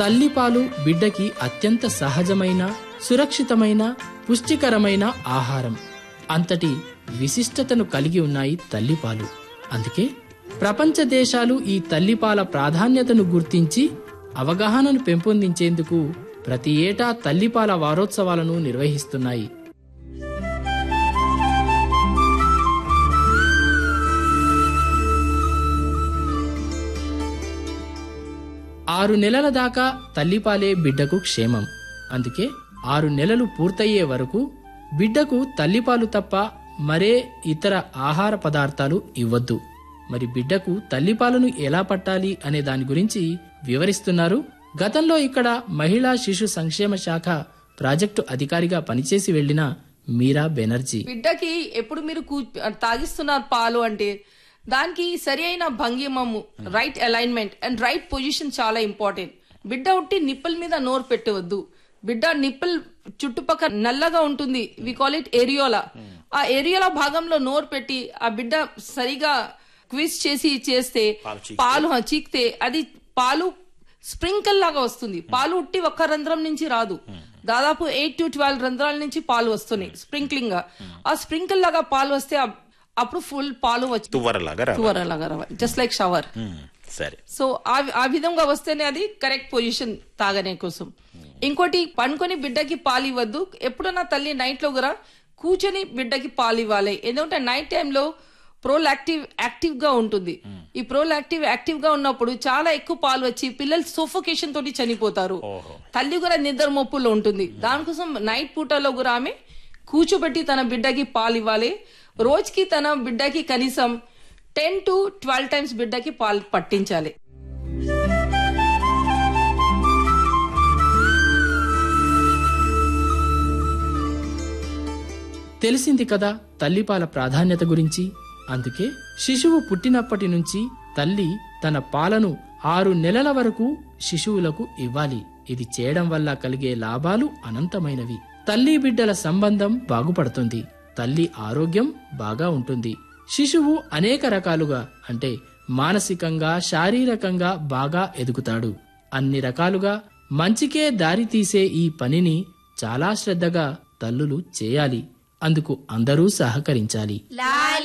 తల్లిపాలు బిడ్డకి అత్యంత సహజమైన సురక్షితమైన పుష్టికరమైన ఆహారం అంతటి విశిష్టతను కలిగి ఉన్నాయి తల్లిపాలు అందుకే ప్రపంచ దేశాలు ఈ తల్లిపాల ప్రాధాన్యతను గుర్తించి అవగాహనను పెంపొందించేందుకు ప్రతి ఏటా తల్లిపాల వారోత్సవాలను నిర్వహిస్తున్నాయి ఆరు నెలల దాకా తల్లిపాలే బిడ్డకు క్షేమం అందుకే ఆరు నెలలు పూర్తయ్యే వరకు బిడ్డకు తల్లిపాలు తప్ప మరే ఇతర ఆహార పదార్థాలు ఇవ్వద్దు మరి బిడ్డకు తల్లిపాలను ఎలా పట్టాలి అనే దాని గురించి వివరిస్తున్నారు గతంలో ఇక్కడ మహిళా శిశు సంక్షేమ శాఖ ప్రాజెక్టు అధికారిగా పనిచేసి వెళ్లిన మీరా బెనర్జీ బిడ్డకి ఎప్పుడు మీరు కూ తాగిస్తున్నారు పాలు అంటే దానికి సరి అయిన భంగిమము right alignment and right position చాలా ఇంపార్టెంట్ బిడ్డ ఉట్టి నిప్పుల మీద నోరు పెట్టవద్దు బిడ్డ నిప్పుల్ చుట్టుపక్కల నల్లగా ఉంటుంది వి కాల్ ఇట్ ఏరియోలా ఆ ఏరియోలా భాగంలో నోరు పెట్టి ఆ బిడ్డ సరిగా క్విజ్ చేసి చేస్తే పాలు హ, చీకితే అది పాలు స్ప్రింకిల్ లాగా వస్తుంది పాలు ఉట్టి ఒక్క రంధ్రం నుంచి రాదు దాదాపు ఎయిట్ టు ట్వెల్వ్ రంధ్రాల నుంచి పాలు వస్తున్నాయి స్ప్రింక్లింగ్ గా ఆ స్ప్రింకిల్ లాగా పాలు వస్తే అప్- అప్పుడు ఫుల్ పాలు వచ్చి తువ్వరలాగా రా తువర లాగా రావాలి జస్ట్ లైక్ షవర్ ఉమ్, సరే సో ఆ ఆ విధంగా వస్తేనే అది కరెక్ట్ పొజిషన్ తాగనే కోసం ఇంకోటి పండుకొని బిడ్డకి పాలు ఇవ్వద్దు ఎప్పుడన్నా తల్లి నైట్ లో కూడా కూర్చొని బిడ్డకి పాలు ఇవ్వాలి ఎందుకంటే నైట్ టైంలో ప్రోలాక్టివ్ యాక్టివ్ గా ఉంటుంది ఈ ప్రోలాక్టివ్ యాక్టివ్ గా ఉన్నప్పుడు చాలా ఎక్కువ పాలు వచ్చి పిల్లలు సోఫోకేషన్ తోటి చనిపోతారు తల్లి కూడా నిద్ర మొప్పులో ఉంటుంది దానికోసం నైట్ పూటలో కూడా ఆమె కూర్చోబెట్టి తన బిడ్డకి పాలు ఇవ్వాలి రోజుకి తన బిడ్డకి కనీసం టెన్ టు ట్వెల్వ్ టైమ్స్ బిడ్డకి పాలు పట్టించాలి తెలిసింది కదా తల్లిపాల ప్రాధాన్యత గురించి అందుకే శిశువు పుట్టినప్పటి నుంచి తల్లి తన పాలను ఆరు నెలల వరకు శిశువులకు ఇవ్వాలి ఇది చేయడం వల్ల కలిగే లాభాలు అనంతమైనవి తల్లి బిడ్డల సంబంధం బాగుపడుతుంది తల్లి ఆరోగ్యం బాగా ఉంటుంది శిశువు అనేక రకాలుగా అంటే మానసికంగా శారీరకంగా బాగా ఎదుగుతాడు అన్ని రకాలుగా మంచికే దారి తీసే ఈ పనిని చాలా శ్రద్ధగా తల్లులు చేయాలి అందుకు అందరూ సహకరించాలి